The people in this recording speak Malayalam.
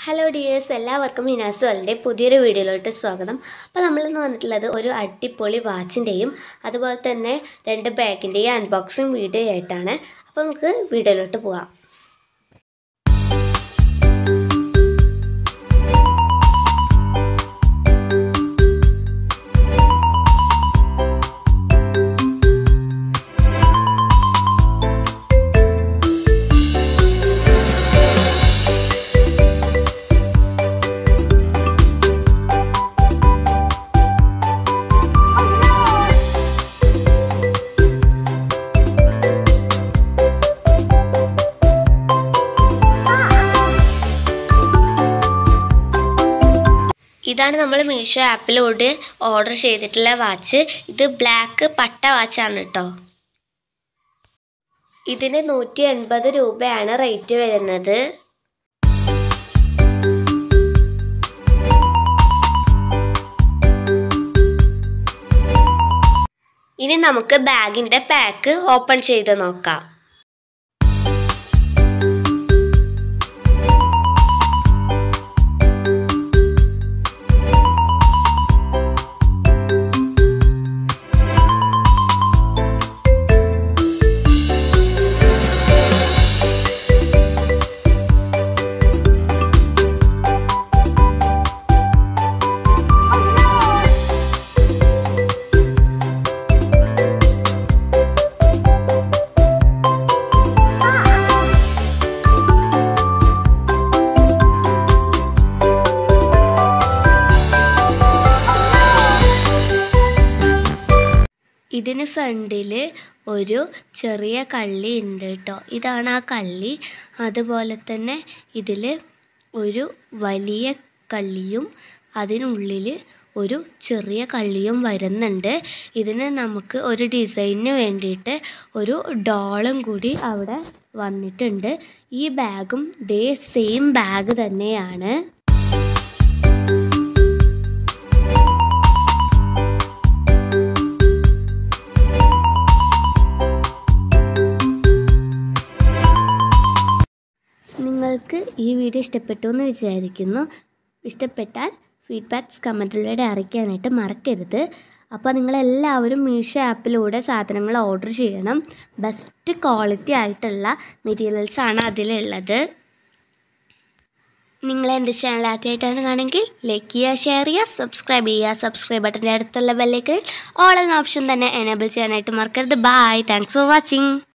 ഹലോ ഡിയേഴ്സ് എല്ലാവർക്കും ഹിനാസ് വേൾഡിൻ്റെ പുതിയൊരു വീഡിയോയിലോട്ട് സ്വാഗതം അപ്പോൾ നമ്മളിന്ന് വന്നിട്ടുള്ളത് ഒരു അടിപൊളി വാച്ചിൻ്റെയും അതുപോലെ തന്നെ രണ്ട് ബാഗിൻ്റെയും അൺബോക്സിങ് വീഡിയോ ആയിട്ടാണ് അപ്പോൾ നമുക്ക് വീഡിയോയിലോട്ട് പോവാം ഇതാണ് നമ്മൾ മീഷോ ആപ്പിലൂടെ ഓർഡർ ചെയ്തിട്ടുള്ള വാച്ച് ഇത് ബ്ലാക്ക് പട്ട വാച്ചാണ് കേട്ടോ ഇതിന് നൂറ്റി എൺപത് രൂപയാണ് റേറ്റ് വരുന്നത് ഇനി നമുക്ക് ബാഗിൻ്റെ പാക്ക് ഓപ്പൺ ചെയ്ത് നോക്കാം ഇതിന് ഫ്രണ്ടിൽ ഒരു ചെറിയ കള്ളി ഉണ്ട് കേട്ടോ ഇതാണ് ആ കള്ളി അതുപോലെ തന്നെ ഇതിൽ ഒരു വലിയ കള്ളിയും അതിനുള്ളിൽ ഒരു ചെറിയ കള്ളിയും വരുന്നുണ്ട് ഇതിന് നമുക്ക് ഒരു ഡിസൈനിന് വേണ്ടിയിട്ട് ഒരു ഡോളും കൂടി അവിടെ വന്നിട്ടുണ്ട് ഈ ബാഗും ദേ സെയിം ബാഗ് തന്നെയാണ് നിങ്ങൾക്ക് ഈ വീഡിയോ ഇഷ്ടപ്പെട്ടു എന്ന് വിചാരിക്കുന്നു ഇഷ്ടപ്പെട്ടാൽ ഫീഡ്ബാക്ക്സ് കമൻറ്റിലൂടെ അറിയിക്കാനായിട്ട് മറക്കരുത് അപ്പോൾ നിങ്ങളെല്ലാവരും മീഷോ ആപ്പിലൂടെ സാധനങ്ങൾ ഓർഡർ ചെയ്യണം ബെസ്റ്റ് ക്വാളിറ്റി ആയിട്ടുള്ള മെറ്റീരിയൽസാണ് അതിലുള്ളത് നിങ്ങൾ എൻ്റെ ചാനൽ ആദ്യമായിട്ടാണ് കാണെങ്കിൽ ലൈക്ക് ചെയ്യുക ഷെയർ ചെയ്യുക സബ്സ്ക്രൈബ് ചെയ്യുക സബ്സ്ക്രൈബ് ബട്ടൻ്റെ അടുത്തുള്ള ബെല്ലൈക്കണിൽ ഓൾ എന്ന ഓപ്ഷൻ തന്നെ എനേബിൾ ചെയ്യാനായിട്ട് മറക്കരുത് ബൈ താങ്ക്സ് ഫോർ വാച്ചിങ്